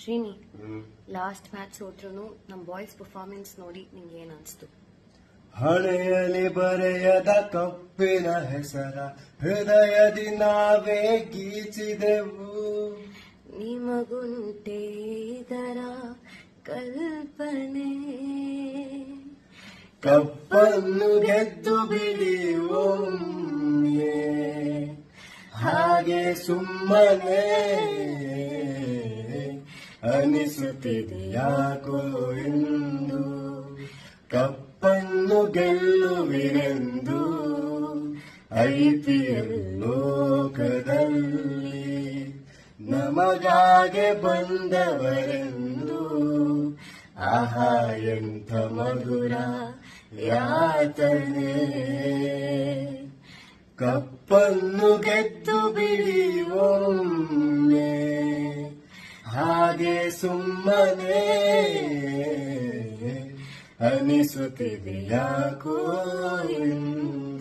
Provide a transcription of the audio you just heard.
Srini last match ಸೋತ್ರು ನಮ್ boys performance ನೋಡಿ ನಿಂಗೆ ಏನ್ ಅನ್ಸ್ತು ಹಣೆಯಲ್ಲಿ ಬರೆಯದ ಕಪ್ಪಿನ ಹೆಸರ ಹೃದಯದಿ ನಾವೇ ಗೀಚಿದೆವು ನಿಮಗುಂಟೆ ಇದರ ಕಲ್ಪನೆ ಕಪ್ಪನ್ನು ಗೆದ್ದು ಬಿಡಿ ಒಮ್ಮೆ ಹಾಗೆ ಸುಮ್ಮನೆ ಅನಿಸುತ್ತಿದೆ ಯಾಕೋ ಎಂದು ಕಪ್ಪನ್ನು ಗೆಲ್ಲುವಿರೆಂದು ಐ ಪಿ ಎಲ್ ಲೋಕದಲ್ಲಿ ನಮಗಾಗೆ ಬಂದವರೆಂದು ಆಹಾ ಎಂಥ ಮಧುರ ಯಾತನೆ ಕಪ್ಪನ್ನು ಗೆದ್ದು ಬಿಡಿ ಒಮ್ಮೆ ಹಾಗೆ ಸುಮ್ಮನೆ ಅನಿಸುತ್ತಿದೆ ಯಾಕೋ ಎಂದು